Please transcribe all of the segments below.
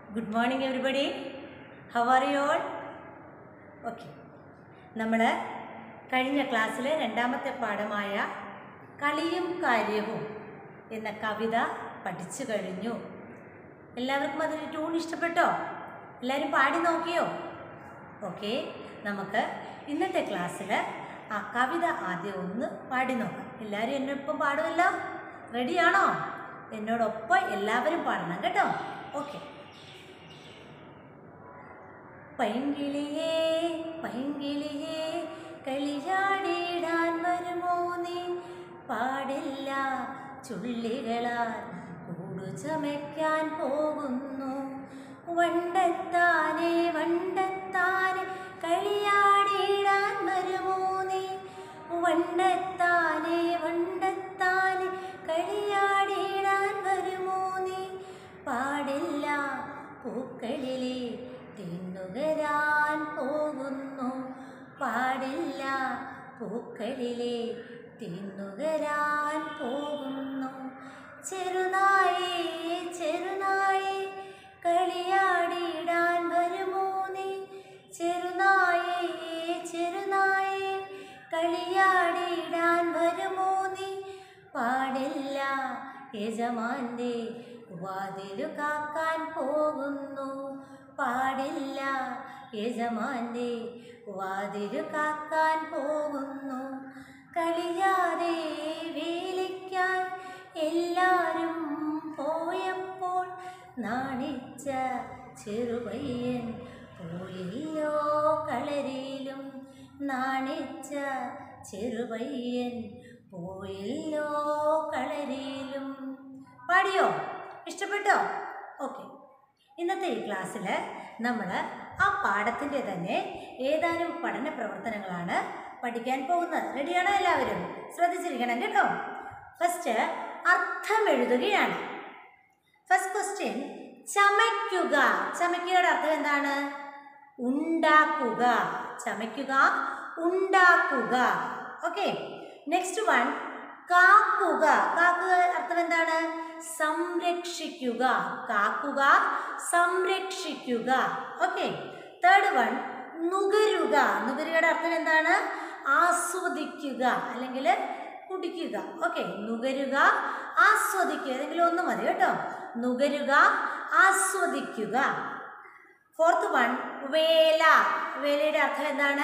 good morning everybody how are you all okay നമ്മൾ കഴിഞ്ഞ ക്ലാസ്സിൽ രണ്ടാമത്തെ പാഠമായ കളിയും കാര്യവും എന്ന കവിത പഠിച്ചു കഴിഞ്ഞു എല്ലാവർക്കും അതിൻ്റെ ട്യൂൺ ഇഷ്ടപ്പെട്ടോ എല്ലാവരും പാടി നോക്കിയോ ഓക്കെ നമുക്ക് ഇന്നത്തെ ക്ലാസ്സിൽ ആ കവിത ആദ്യം ഒന്ന് പാടി നോക്കാം എല്ലാവരും എന്നൊപ്പം പാടുമല്ലോ റെഡിയാണോ എന്നോടൊപ്പം എല്ലാവരും പാടണം കേട്ടോ ഓക്കെ പൈങ്കിളിയേ പൈങ്കിളിയേ കളിയാടിയിടാൻ വരുമോ നീ പാടില്ല ചുള്ളികളാൽ കൂടു ചമയ്ക്കാൻ പോകുന്നു വണ്ടത്താനെ വണ്ടത്താനെ കളിയാടിയിടാൻ വരുമോ നീ വണ്ടത്താനെ വണ്ടത്താനെ കളിയാടിയിടാൻ വരുമോ നീ പാടില്ല പൂക്കളിലെ തിന്നുകരാൻ പോകുന്നു പാടില്ല പൂക്കളിലെ തിന്നുകരാൻ പോകുന്നു ചെറുനായേ ചെറുനായേ കളിയാടിയിടാൻ വരുമോ നീ ചെറുനായേ ചെറുനായേ കളിയാടിയിടാൻ വരുമോ നീ പാടില്ല യജമാന്റെ വാതിലു കാക്കാൻ പോകുന്നു പാടില്ല യജമാന്റെ വാതിലു കാക്കാൻ പോകുന്നു കളിയാതെ വേലിക്കാൻ എല്ലാരും പോയപ്പോൾ നാണിച്ച ചെറുപയ്യൻ പോയില്ലോ കളരിയിലും നാണിച്ച ചെറുപയ്യൻ പോയില്ലോ കളരിയിലും പാടിയോ ഇഷ്ടപ്പെട്ടോ ഓക്കെ ഇന്നത്തെ ഈ ക്ലാസ്സിൽ നമ്മൾ ആ പാഠത്തിൻ്റെ തന്നെ ഏതാനും പഠന പ്രവർത്തനങ്ങളാണ് പഠിക്കാൻ പോകുന്നത് റെഡിയാണോ എല്ലാവരും ശ്രദ്ധിച്ചിരിക്കണം കേട്ടോ ഫസ്റ്റ് അർത്ഥം എഴുതുകയാണ് ഫസ്റ്റ് ക്വസ്റ്റ്യൻ ചമയ്ക്കുക ചമയ്ക്കുകയുടെ അർത്ഥം എന്താണ് ഉണ്ടാക്കുക ചമയ്ക്കുക ഉണ്ടാക്കുക ഓക്കെ നെക്സ്റ്റ് വൺ കാക്കുക കാക്കുക അർത്ഥം എന്താണ് സംരക്ഷിക്കുക കാക്കുക സംരക്ഷിക്കുക ഓക്കെ തേർഡ് വൺ നുകരുക നുകരുകയുടെ അർത്ഥം എന്താണ് ആസ്വദിക്കുക അല്ലെങ്കിൽ കുടിക്കുക ഓക്കെ നുകരുക ആസ്വദിക്കുക ഏതെങ്കിലും ഒന്ന് മതി കേട്ടോ നുകരുക ആസ്വദിക്കുക ഫോർത്ത് വൺ വേല വേലയുടെ അർത്ഥം എന്താണ്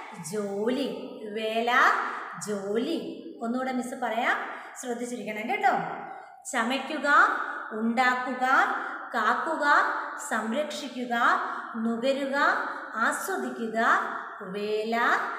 ജോലി വേല ജോലി ഒന്നുകൂടെ മിസ് പറയാം ശ്രദ്ധിച്ചിരിക്കണം കേട്ടോ ചമയ്ക്കുക ഉണ്ടാക്കുക കാക്കുക സംരക്ഷിക്കുക നുകരുക ആസ്വദിക്കുക വേല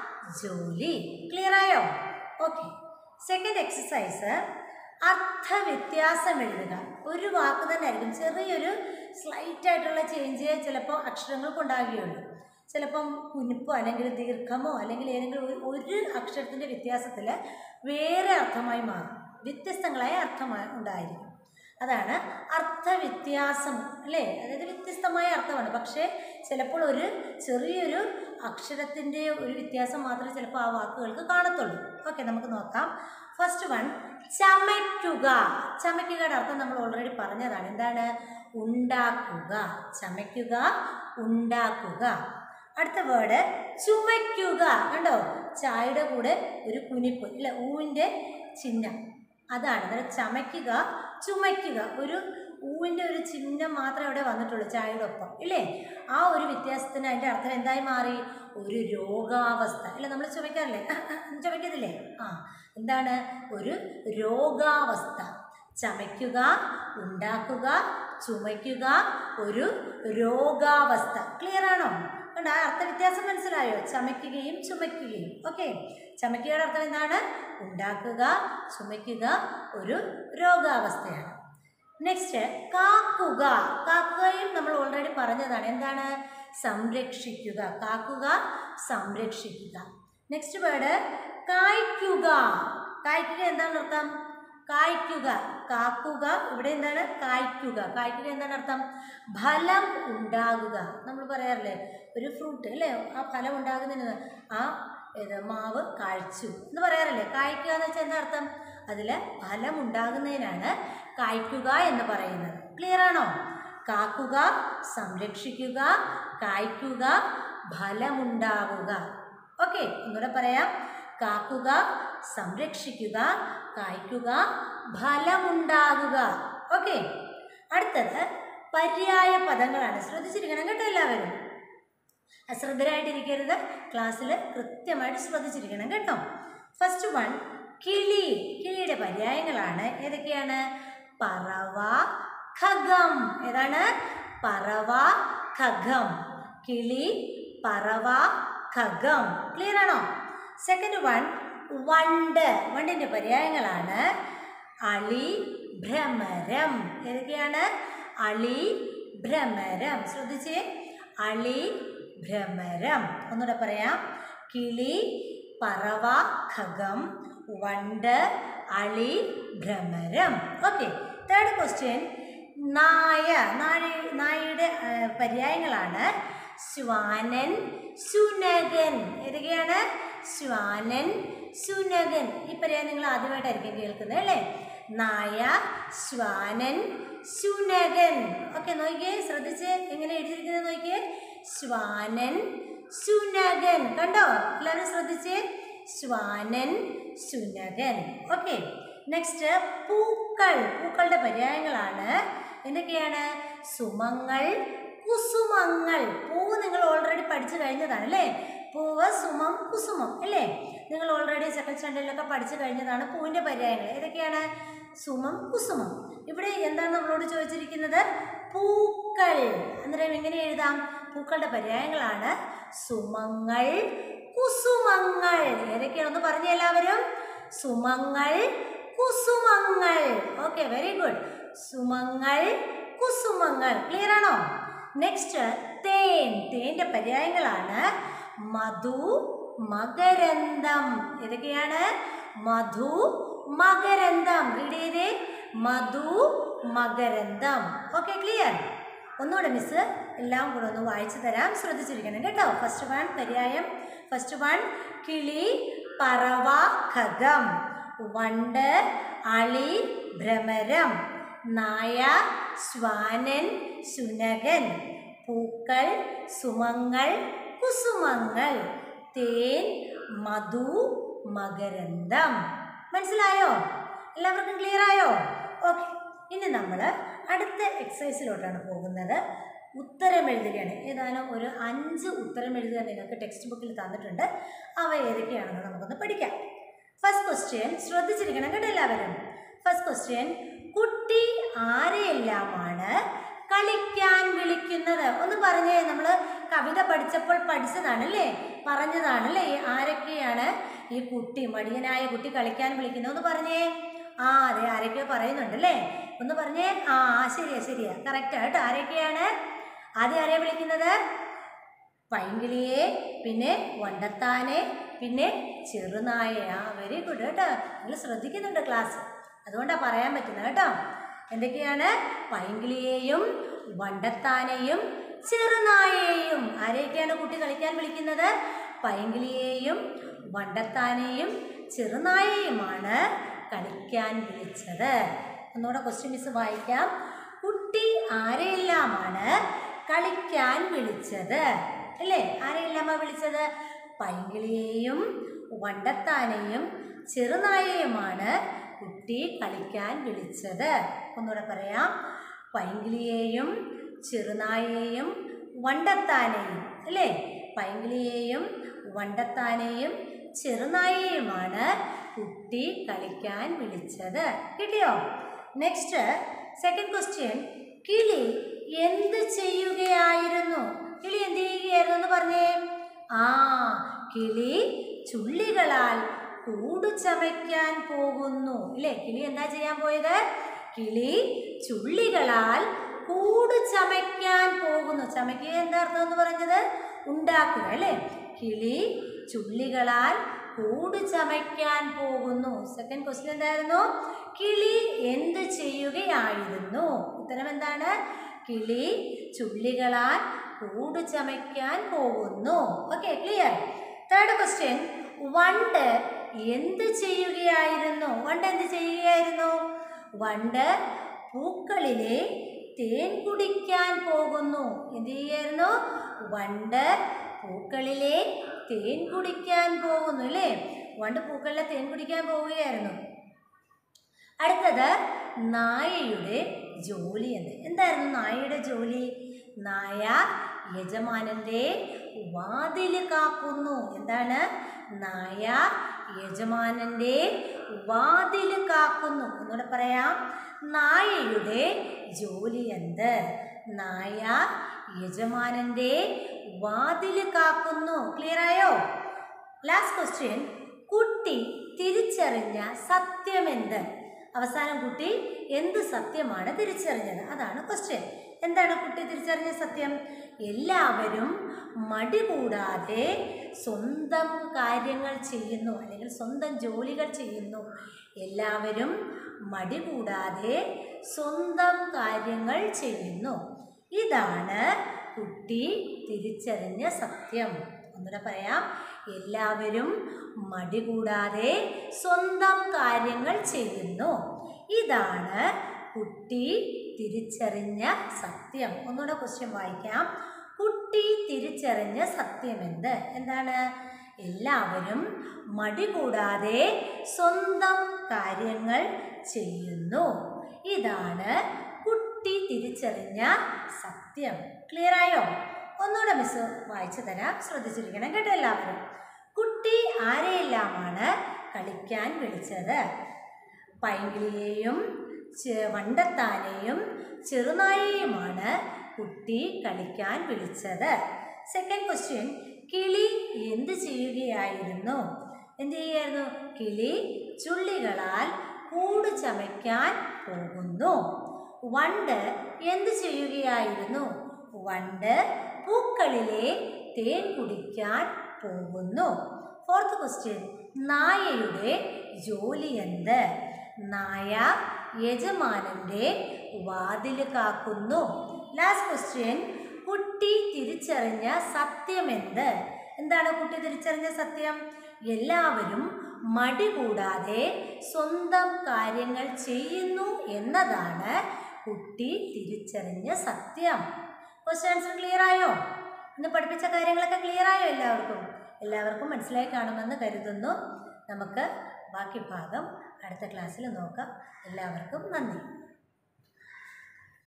ജോലി ക്ലിയർ ആയോ ഓക്കെ സെക്കൻഡ് എക്സസൈസ് അർത്ഥവ്യത്യാസം എഴുതുക ഒരു വാക്ക് തന്നെ ആയിരിക്കും ചെറിയൊരു സ്ലൈറ്റ് ആയിട്ടുള്ള ചേഞ്ച് ചിലപ്പോൾ അക്ഷരങ്ങൾക്ക് ഉണ്ടാകുകയുള്ളൂ ചിലപ്പം കുനിപ്പോ അല്ലെങ്കിൽ ദീർഘമോ അല്ലെങ്കിൽ ഏതെങ്കിലും ഒരു ഒരു അക്ഷരത്തിൻ്റെ വ്യത്യാസത്തിൽ വേറെ അർത്ഥമായി മാറും വ്യത്യസ്തങ്ങളായ അർത്ഥമായി ഉണ്ടായിരിക്കും അതാണ് അർത്ഥവ്യത്യാസം അല്ലേ അതായത് വ്യത്യസ്തമായ അർത്ഥമാണ് പക്ഷേ ചിലപ്പോൾ ഒരു ചെറിയൊരു അക്ഷരത്തിൻ്റെ ഒരു വ്യത്യാസം മാത്രമേ ചിലപ്പോൾ ആ വാക്കുകൾക്ക് കാണത്തുള്ളൂ ഓക്കെ നമുക്ക് നോക്കാം ഫസ്റ്റ് വൺ ചമയ്ക്കുക ചമയ്ക്കുകയുടെ അർത്ഥം നമ്മൾ ഓൾറെഡി പറഞ്ഞതാണ് എന്താണ് ഉണ്ടാക്കുക ചമയ്ക്കുക ഉണ്ടാക്കുക അടുത്ത വേർഡ് ചുമയ്ക്കുക കണ്ടോ ചായയുടെ കൂടെ ഒരു കുനിപ്പ് ഇല്ല ഊവിൻ്റെ ചിഹ്നം അതാണ് അതായത് ചമയ്ക്കുക ചുമയ്ക്കുക ഒരു ഊവിൻ്റെ ഒരു ചിഹ്നം മാത്രമേ അവിടെ വന്നിട്ടുള്ളൂ ചായയുടെ ഒപ്പം ഇല്ലേ ആ ഒരു വ്യത്യാസത്തിന് അതിൻ്റെ അർത്ഥം എന്തായി മാറി ഒരു രോഗാവസ്ഥ അല്ല നമ്മൾ ചുമയ്ക്കാറില്ലേ ചുമയ്ക്കത്തില്ലേ ആ എന്താണ് ഒരു രോഗാവസ്ഥ ചമയ്ക്കുക ഉണ്ടാക്കുക ചുമയ്ക്കുക ഒരു രോഗാവസ്ഥ ക്ലിയർ ആണോ കണ്ടോ ആ അർത്ഥ വ്യത്യാസം മനസ്സിലായോ ചമയ്ക്കുകയും ചുമയ്ക്കുകയും ഓക്കെ ചമയ്ക്കുകയുടെ അർത്ഥം എന്താണ് ഉണ്ടാക്കുക ചുമയ്ക്കുക ഒരു രോഗാവസ്ഥയാണ് നെക്സ്റ്റ് കാക്കുക കാക്കുകയും നമ്മൾ ഓൾറെഡി പറഞ്ഞതാണ് എന്താണ് സംരക്ഷിക്കുക കാക്കുക സംരക്ഷിക്കുക നെക്സ്റ്റ് വേർഡ് കായ്ക്കുക കായ്ക്കുക എന്താണ് അർത്ഥം കായ്ക്കുക കാക്കുക ഇവിടെ എന്താണ് കായ്ക്കുക കായ്ക്കുക എന്താണ് അർത്ഥം ഫലം ഉണ്ടാകുക നമ്മൾ പറയാറില്ലേ ഒരു ഫ്രൂട്ട് അല്ലേ ആ ഫലം ഉണ്ടാകുന്നതിന് ആ ഇത് മാവ് കായ്ച്ചു എന്ന് പറയാറില്ലേ കായ്ക്കുക എന്ന് വെച്ചാൽ എന്താ അർത്ഥം അതിൽ ഫലം ഉണ്ടാകുന്നതിനാണ് കായ്ക്കുക എന്ന് പറയുന്നത് ക്ലിയർ ആണോ കാക്കുക സംരക്ഷിക്കുക കായ്ക്കുക ഫലമുണ്ടാവുക ഓക്കെ ഒന്നുകൂടെ പറയാം കാക്കുക സംരക്ഷിക്കുക കായ്ക്കുക ഫലമുണ്ടാകുക ഓക്കെ അടുത്തത് പര്യായ പദങ്ങളാണ് ശ്രദ്ധിച്ചിരിക്കണം കേട്ടോ എല്ലാവരും അശ്രദ്ധരായിട്ടിരിക്കരുത് ക്ലാസ്സിൽ കൃത്യമായിട്ട് ശ്രദ്ധിച്ചിരിക്കണം കേട്ടോ ഫസ്റ്റ് വൺ കിളി കിളിയുടെ പര്യായങ്ങളാണ് ഏതൊക്കെയാണ് പറവ ഖഗം ഏതാണ് പറവ ഖഗം കിളി പറവ ഖഗം ക്ലിയർ ആണോ സെക്കൻഡ് വൺ വണ്ട് വണ്ടിൻ്റെ പര്യായങ്ങളാണ് അളി ഭ്രമരം ഏതൊക്കെയാണ് അളി ഭ്രമരം ശ്രദ്ധിച്ചേ അളി ഭ്രമരം ഒന്നുകൂടെ പറയാം കിളി പറവ ഖഗം വണ്ട് അളി ഭ്രമരം ഓക്കെ തേർഡ് ക്വസ്റ്റ്യൻ നായ നായ നായയുടെ ആ, പര്യായങ്ങളാണ് ശ്വാനൻ സുനകൻ ഏതൊക്കെയാണ് ശ്വാനൻ സുനകൻ ഈ പര്യായം നിങ്ങൾ ആദ്യമായിട്ടായിരിക്കും കേൾക്കുന്നത് അല്ലേ നായ ശ്വാനൻ സുനകൻ ഓക്കെ നോക്കിയേ ശ്രദ്ധിച്ച് എങ്ങനെ എഴുതിയിരിക്കുന്നത് നോക്കിയേ ശ്വാനൻ സുനകൻ കണ്ടോ എല്ലാവരും ശ്രദ്ധിച്ചേ ശ്വാനൻ സുനകൻ ഓക്കെ നെക്സ്റ്റ് പൂക്കൾ പൂക്കളുടെ പര്യായങ്ങളാണ് എന്തൊക്കെയാണ് സുമങ്ങൾ കുസുമങ്ങൾ പൂവ് നിങ്ങൾ ഓൾറെഡി പഠിച്ചു കഴിഞ്ഞതാണ് അല്ലേ പൂവ് സുമം കുസുമം അല്ലേ നിങ്ങൾ ഓൾറെഡി സെക്കൻഡ് സ്റ്റാൻഡേർഡിലൊക്കെ പഠിച്ചു കഴിഞ്ഞതാണ് പൂവിൻ്റെ പര്യായങ്ങൾ ഏതൊക്കെയാണ് സുമം കുസുമം ഇവിടെ എന്താണ് നമ്മളോട് ചോദിച്ചിരിക്കുന്നത് പൂക്കൾ അന്നേരം എങ്ങനെ എഴുതാം പൂക്കളുടെ പര്യായങ്ങളാണ് സുമങ്ങൾ കുസുമങ്ങൾ ഏതൊക്കെയാണെന്ന് പറഞ്ഞ എല്ലാവരും സുമങ്ങൾ കുസുമങ്ങൾ ഓക്കെ വെരി ഗുഡ് സുമങ്ങൾ കുസുമങ്ങൾ ക്ലിയർ ആണോ നെക്സ്റ്റ് തേൻ തേൻ്റെ പര്യായങ്ങളാണ് മധു മകരന്തം ഏതൊക്കെയാണ് മധു മകരന്തം റീഡ് ചെയ്തേ മധു മകരന്തം ഓക്കെ ക്ലിയർ ഒന്നുകൂടെ മിസ് എല്ലാം കൂടെ ഒന്ന് വായിച്ചു തരാം ശ്രദ്ധിച്ചിരിക്കണം കേട്ടോ ഫസ്റ്റ് വൺ പര്യായം ഫസ്റ്റ് വൺ കിളി പറവ ഖഗം വണ്ട് അളി ഭ്രമരം നായ ശ്വാനൻ സുനകൻ പൂക്കൾ സുമങ്ങൾ കുസുമങ്ങൾ തേൻ മധു മകരന്തം മനസ്സിലായോ എല്ലാവർക്കും ക്ലിയർ ആയോ ഓക്കെ ഇനി നമ്മൾ അടുത്ത എക്സസൈസിലോട്ടാണ് പോകുന്നത് ഉത്തരം എഴുതുകയാണ് ഏതായാലും ഒരു അഞ്ച് ഉത്തരം എഴുതുക നിങ്ങൾക്ക് ടെക്സ്റ്റ് ബുക്കിൽ തന്നിട്ടുണ്ട് അവ ഏതൊക്കെയാണെന്ന് നമുക്കൊന്ന് പഠിക്കാം ഫസ്റ്റ് ക്വസ്റ്റ്യൻ ശ്രദ്ധിച്ചിരിക്കണം കേട്ടോ എല്ലാവരും ഫസ്റ്റ് ക്വസ്റ്റ്യൻ കുട്ടി ആരെയെല്ലാമാണ് കളിക്കാൻ വിളിക്കുന്നത് ഒന്ന് പറഞ്ഞേ നമ്മൾ കവിത പഠിച്ചപ്പോൾ പഠിച്ചതാണ് അല്ലേ പറഞ്ഞതാണ് അല്ലേ ആരൊക്കെയാണ് ഈ കുട്ടി മടിയനായ കുട്ടി കളിക്കാൻ വിളിക്കുന്നത് ഒന്ന് പറഞ്ഞേ ആ അതെ ആരൊക്കെയോ പറയുന്നുണ്ട് അല്ലേ ഒന്ന് പറഞ്ഞേ ആ ആ, ശരിയാ ശരിയാ കറക്റ്റാ കേട്ടോ ആരൊക്കെയാണ് ആദ്യം ആരെയാ വിളിക്കുന്നത് പൈങ്കിളിയെ പിന്നെ വണ്ടത്താനെ പിന്നെ ചെറുനായയെ ആ വെരി ഗുഡ് കേട്ടോ നിങ്ങൾ ശ്രദ്ധിക്കുന്നുണ്ട് ക്ലാസ് അതുകൊണ്ടാണ് പറയാൻ പറ്റുന്നത് കേട്ടോ എന്തൊക്കെയാണ് പൈങ്കിളിയെയും വണ്ടത്താനെയും ചെറുനായയെയും ആരെയൊക്കെയാണ് കുട്ടി കളിക്കാൻ വിളിക്കുന്നത് പൈങ്കിളിയെയും വണ്ടത്താനെയും ചെറുനായയുമാണ് കളിക്കാൻ വിളിച്ചത് ഒന്നുകൂടെ ക്വസ്റ്റ്യൻ മിസ് വായിക്കാം കുട്ടി ആരെയെല്ലാമാണ് കളിക്കാൻ വിളിച്ചത് അല്ലേ ആരെയെല്ലാമാ വിളിച്ചത് പൈങ്കിളിയെയും വണ്ടത്താനെയും ചെറുനായയുമാണ് കുട്ടി കളിക്കാൻ വിളിച്ചത് ഒന്നുകൂടെ പറയാം പൈങ്കിളിയെയും ചെറുനായയെയും വണ്ടത്താനെയും അല്ലേ പൈങ്കിളിയെയും വണ്ടത്താനെയും ചെറുനായയുമാണ് കുട്ടി കളിക്കാൻ വിളിച്ചത് കിട്ടിയോ നെക്സ്റ്റ് സെക്കൻഡ് ക്വസ്റ്റ്യൻ കിളി എന്ത് ചെയ്യുകയായിരുന്നു കിളി എന്ത് ചെയ്യുകയായിരുന്നു എന്ന് പറഞ്ഞേ ആ കിളി ചുള്ളികളാൽ കൂട് ചമയ്ക്കാൻ പോകുന്നു ഇല്ലേ കിളി എന്താ ചെയ്യാൻ പോയത് കിളി ചുള്ളികളാൽ കൂട് ചമയ്ക്കാൻ പോകുന്നു ചമയ്ക്കുക എന്താ അർത്ഥം എന്ന് പറഞ്ഞത് ഉണ്ടാക്കുക അല്ലേ കിളി ചുള്ളികളാൽ കൂട് ചമയ്ക്കാൻ പോകുന്നു സെക്കൻഡ് ക്വസ്റ്റ്യൻ എന്തായിരുന്നു കിളി എന്ത് ചെയ്യുകയായിരുന്നു ഉത്തരം എന്താണ് കിളി ചുള്ളികളാൽ കൂട് ചമയ്ക്കാൻ പോകുന്നു ഓക്കെ ക്ലിയർ തേർഡ് ക്വസ്റ്റ്യൻ വണ്ട് എന്ത് ചെയ്യുകയായിരുന്നു വണ്ട് എന്ത് ചെയ്യുകയായിരുന്നു വണ്ട് പൂക്കളിലെ തേൻ കുടിക്കാൻ പോകുന്നു എന്ത് ചെയ്യായിരുന്നു വണ്ട് പൂക്കളിലെ തേൻ കുടിക്കാൻ പോകുന്നു അല്ലേ വണ്ട് പൂക്കളിലെ തേൻ കുടിക്കാൻ പോവുകയായിരുന്നു അടുത്തത് നായയുടെ ജോലി എന്ത് എന്തായിരുന്നു നായയുടെ ജോലി നായ യജമാനന്റെ വാതില് കാക്കുന്നു എന്താണ് നായ യജമാനന്റെ വാതില് കാക്കുന്നു ഒന്നുകൂടെ പറയാം നായയുടെ ജോലി എന്ത് നായ യജമാനന്റെ വാതില് കാക്കുന്നു ക്ലിയർ ആയോ ലാസ്റ്റ് ക്വസ്റ്റ്യൻ കുട്ടി തിരിച്ചറിഞ്ഞ സത്യമെന്ത് അവസാനം കുട്ടി എന്ത് സത്യമാണ് തിരിച്ചറിഞ്ഞത് അതാണ് ക്വസ്റ്റ്യൻ എന്താണ് കുട്ടി തിരിച്ചറിഞ്ഞ സത്യം എല്ലാവരും മടി കൂടാതെ സ്വന്തം കാര്യങ്ങൾ ചെയ്യുന്നു അല്ലെങ്കിൽ സ്വന്തം ജോലികൾ ചെയ്യുന്നു എല്ലാവരും മടി കൂടാതെ സ്വന്തം കാര്യങ്ങൾ ചെയ്യുന്നു ഇതാണ് കുട്ടി തിരിച്ചറിഞ്ഞ സത്യം ഒന്നുകൂടെ പറയാം എല്ലാവരും മടി കൂടാതെ സ്വന്തം കാര്യങ്ങൾ ചെയ്യുന്നു ഇതാണ് കുട്ടി തിരിച്ചറിഞ്ഞ സത്യം ഒന്നുകൂടെ ക്വസ്റ്റ്യൻ വായിക്കാം കുട്ടി തിരിച്ചറിഞ്ഞ സത്യമെന്ത് എന്താണ് എല്ലാവരും മടി കൂടാതെ സ്വന്തം കാര്യങ്ങൾ ചെയ്യുന്നു ഇതാണ് കുട്ടി തിരിച്ചറിഞ്ഞ സത്യം ക്ലിയർ ആയോ ഒന്നുകൂടെ മിസ് വായിച്ചു തരാം ശ്രദ്ധിച്ചിരിക്കണം കേട്ടോ എല്ലാവരും കുട്ടി ആരെയെല്ലാമാണ് കളിക്കാൻ വിളിച്ചത് പൈങ്കിളിയെയും ചെ- വണ്ടത്താനെയും ചെറുനായയെയുമാണ് കുട്ടി കളിക്കാൻ വിളിച്ചത് സെക്കൻഡ് ക്വസ്റ്റ്യൻ കിളി എന്ത് ചെയ്യുകയായിരുന്നു എന്ത് ചെയ്യായിരുന്നു കിളി ചുള്ളികളാൽ കൂട് ചമയ്ക്കാൻ പോകുന്നു വണ്ട് എന്ത് ചെയ്യുകയായിരുന്നു വണ്ട് പൂക്കളിലെ തേൻ കുടിക്കാൻ പോകുന്നു ഫോർത്ത് ക്വസ്റ്റ്യൻ നായയുടെ ജോലി എന്ത് നായ യജമാനന്റെ വാതില് കാക്കുന്നു ലാസ്റ്റ് ക്വസ്റ്റ്യൻ കുട്ടി തിരിച്ചറിഞ്ഞ സത്യമെന്ത് എന്താണ് കുട്ടി തിരിച്ചറിഞ്ഞ സത്യം എല്ലാവരും മടി കൂടാതെ സ്വന്തം കാര്യങ്ങൾ ചെയ്യുന്നു എന്നതാണ് കുട്ടി തിരിച്ചറിഞ്ഞ സത്യം ക്വസ്റ്റ്യൻ ആൻസർ ക്ലിയർ ആയോ ഇന്ന് പഠിപ്പിച്ച കാര്യങ്ങളൊക്കെ ക്ലിയർ ആയോ എല്ലാവർക്കും എല്ലാവർക്കും മനസ്സിലായി കാണുമെന്ന് കരുതുന്നു നമുക്ക് ബാക്കി ഭാഗം അടുത്ത ക്ലാസ്സിൽ നോക്കാം എല്ലാവർക്കും നന്ദി